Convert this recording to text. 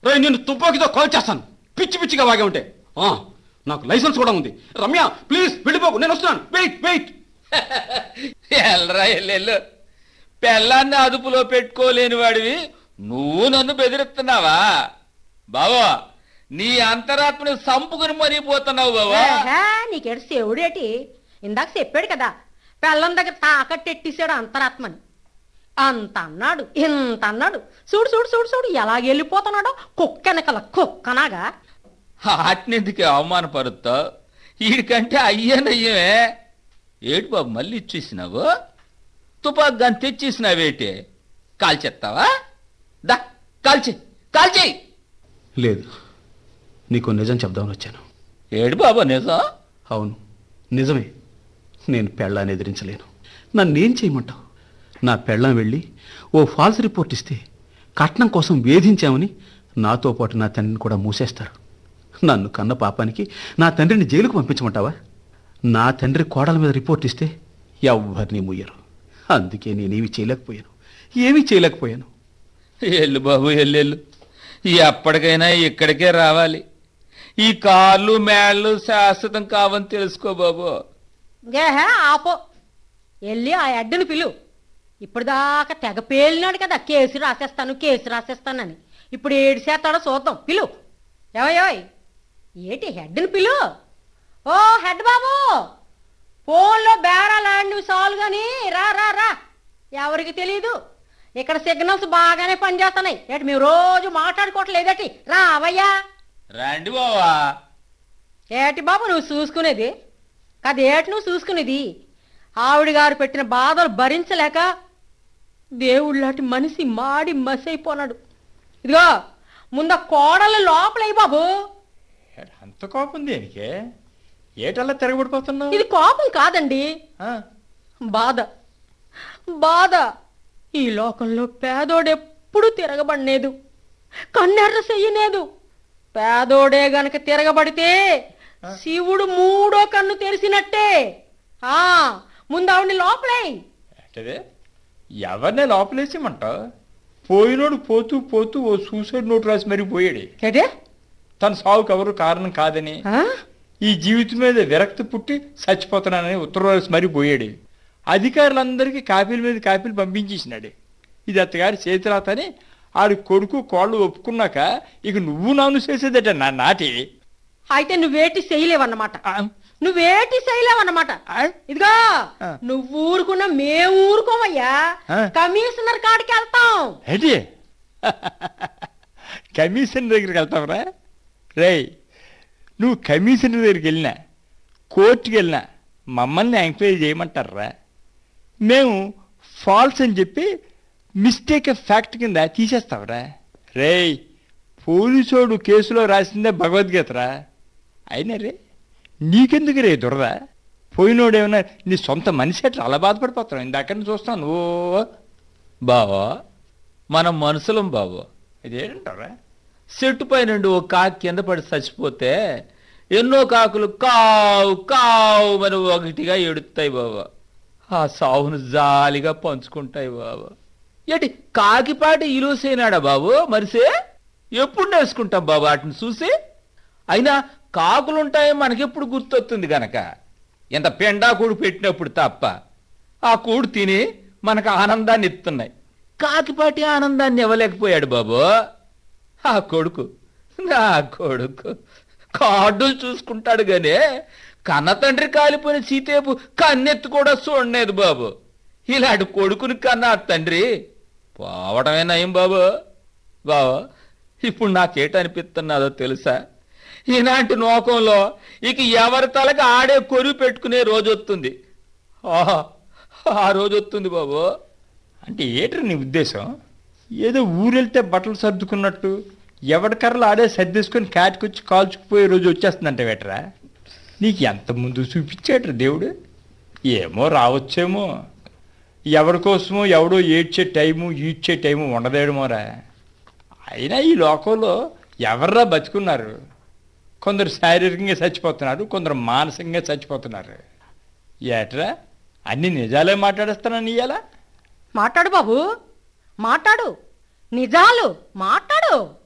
రే నేను తుపాకీతో కాల్ చేస్తాను పిచ్చి పిచ్చిగా వాగే ఉంటే ఆ, నాకు లైసెన్స్ కూడా ఉంది రమ్య ప్లీజ్ వెళ్ళిపోకు నేను వస్తున్నాను వెయిట్ వెయిట్ ఎల్రా ఎల్లెల్లు పెళ్ళాన్ని అదుపులో పెట్టుకోలేని వాడివి నువ్వు నన్ను బెదిరిస్తున్నావా బావా నీ అంతరాత్మని సంపుకుని మరీ పోతున్నావు బావా ఏహే, నీకేడు శివుడేటి ఇందాక చెప్పాడు కదా పెళ్ళం దగ్గర తాకట్టెట్టేశాడు అంతరాత్మని అంత అన్నాడు ఇంత అన్నాడు చూడు చూడు చూడు చూడు ఎలా వెళ్ళిపోతున్నాడో కుక్కనకల కుక్కనాగా ఆటినెందుకు అవమానపరుస్తావు వీడికంటే అయ్యనయ్యమే ఏటి బాబు మళ్ళీ ఇచ్చేసినావు తుపాకు గాని తెచ్చేసినావేటి కాల్చేస్తావా దా కాల్చి కాల్చేయి లేదు నీకు నిజం చెప్దామని వచ్చాను ఏడు బాబు నిజం అవును నిజమే నేను పెళ్ళాన్ని ఎదిరించలేను నన్నేం చేయమంటావు నా పెళ్ళాం వెళ్ళి ఓ ఫాల్స్ రిపోర్ట్ ఇస్తే కట్నం కోసం వేధించామని నాతో పాటు నా తండ్రిని కూడా మూసేస్తారు నన్ను కన్న పాపానికి నా తండ్రిని జైలుకు పంపించమంటావా నా తండ్రి కోడల మీద రిపోర్ట్ ఇస్తే ఎవ్వరిని ముయ్యరు అందుకే నేనేమి చేయలేకపోయాను ఏమీ చేయలేకపోయాను ఎల్లు బాబు ఎల్లెళ్ళు ఎప్పటికైనా ఇక్కడికే రావాలి ఈ కార్లు మేళ్ళు శాశ్వతం కావని తెలుసుకో బాబు గేహే ఆపో వెళ్ళి ఆ అడ్డుని పిలు ఇప్పుడు దాకా తెగ పేలినాడు కదా కేసు రాసేస్తాను కేసు రాసేస్తానని ఇప్పుడు ఏడు చేస్తాడో చూద్దాం పిలు ఏవయోయ్ ఏటి హెడ్ని పిలు ఓ హెడ్ బాబు ఫోన్లో బేరాలాంటివి సాల్వ్ కానీ రా రా రా ఎవరికి తెలియదు ఇక్కడ సిగ్నల్స్ బాగానే పనిచేస్తున్నాయి ఏటి మేము రోజు మాట్లాడుకోవట్లేదటి రా అవయ్యా రండి బావా ఏటి బాబు నువ్వు చూసుకునేది కాదు ఏటి నువ్వు చూసుకునేది ఆవిడ గారు పెట్టిన బాధలు భరించలేక దేవుళ్ళాంటి మనిషి మాడి మసైపోనాడు ఇదిగో ముంద కోడలు లోపలై బాబు అంత కోపం దేనికే ఏటల్లా తిరగబడిపోతున్నావు ఇది కోపం కాదండి ఆ, బాధ బాధ ఈ లోకంలో పేదోడెప్పుడు తిరగబడలేదు కన్నెర్ర చెయ్యలేదు పేదోడే గనక తిరగబడితే శివుడు మూడో కన్ను తెరిసినట్టే ఆ ముందు ఆవిడ్ని లోపలై ఏంటది ఎవరినే లోపలేసేమంటావు పోయినోడు పోతూ పోతూ ఓ సూసైడ్ నోట్ రాసి మరీ పోయాడు ఏటే తన సావుకు ఎవరు కారణం కాదని ఆ? ఈ జీవితం మీద విరక్తి పుట్టి చచ్చిపోతున్నానని ఉత్తరం రాసి మరీ పోయాడు అధికారులందరికీ కాపీల మీద కాపీలు పంపించేసినాడు ఇది అత్తగారి చేతిరాతని ఆడి కొడుకు కోళ్ళు ఒప్పుకున్నాక ఇక నువ్వు నాను చేసేదట నా నాటి అయితే నువ్వేటి చేయలేవన్నమాట ఆ, నువ్వేటి చేయలేవన్నమాట ఆ, ఇదిగో ఆ. నువ్వు ఊరుకున్నా మేము ఊరుకోమయ్యా ఆ. కమిషనర్ కాడికి వెళ్తాం ఏంటి కమిషన్ దగ్గరికి వెళ్తావురా రేయ్ నువ్వు కమిషనర్ దగ్గరికి వెళ్ళినా కోర్టుకి వెళ్ళినా మమ్మల్ని ఎంక్వైరీ చేయమంటారా మేము ఫాల్స్ అని చెప్పి మిస్టేక్ ఆఫ్ ఫ్యాక్ట్ కింద తీసేస్తావురా రేయ్ పోలీసోడు కేసులో రాసిందే భగవద్గీతరా అయినా రే నీకెందుకు రే దురద పోయినోడు ఏమన్నా నీ సొంత మనిషి అట్లా అలా బాధపడిపోతున్నావు ఇందాక చూస్తాను ఓ బావా మనం మనుషులం బాబు ఇదేంటారా చెట్టు పై నుండి ఓ కాకి కింద పడి చచ్చిపోతే ఎన్నో కాకులు కావు కావు అని ఒకటిగా ఎడుతాయి బాబా ఆ సావును జాలిగా పంచుకుంటాయి బాబా ఏటి కాకిపాటి ఇలుసైనాడా బాబు మరిసే ఎప్పుడు నేర్చుకుంటాం బాబు వాటిని చూసి అయినా కాకులుంటాయి మనకెప్పుడు గుర్తొస్తుంది గనక ఎంత పెండా కూడు పెట్టినప్పుడు తప్ప ఆ కూడు తిని మనకు ఆనందాన్ని ఇస్తున్నాయి కాకిపాటి ఆనందాన్ని ఇవ్వలేకపోయాడు బాబు ఆ కొడుకు నా కొడుకు కార్డులు చూసుకుంటాడు గానే కన్న తండ్రి కాలిపోయిన సీతేపు కన్నెత్తు కూడా చూడలేదు బాబు ఇలాంటి కొడుకుని కన్నా ఆ తండ్రి పోవడమే నయం బాబు బాబు ఇప్పుడు నాకేటనిపిస్తున్నదో తెలుసా ఇలాంటి నోకంలో ఇక ఎవరి తలకి ఆడే కొరువు పెట్టుకునే రోజు వస్తుంది ఆహా, ఆ రోజు వస్తుంది బాబు అంటే ఏట్రా నీ ఉద్దేశం ఏదో ఊరెళ్తే బట్టలు సర్దుకున్నట్టు ఎవడి కర్రలు ఆడే సర్దేసుకొని కాటికొచ్చి కాల్చుకుపోయే రోజు వచ్చేస్తుందంట వేటరా నీకు ఎంత ముందు చూపించాడు దేవుడు ఏమో రావచ్చేమో ఎవరి కోసమో ఎవడో ఏడ్చే టైము ఈడ్చే టైము ఉండదేమోరా అయినా ఈ లోకంలో ఎవర్రా బతుకున్నారు కొందరు శారీరకంగా చచ్చిపోతున్నారు కొందరు మానసికంగా చచ్చిపోతున్నారు ఏట్రా అన్ని నిజాలే మాట్లాడేస్తానని ఇయ్యాలా మాట్లాడు బాబు మాట్లాడు నిజాలు మాట్లాడు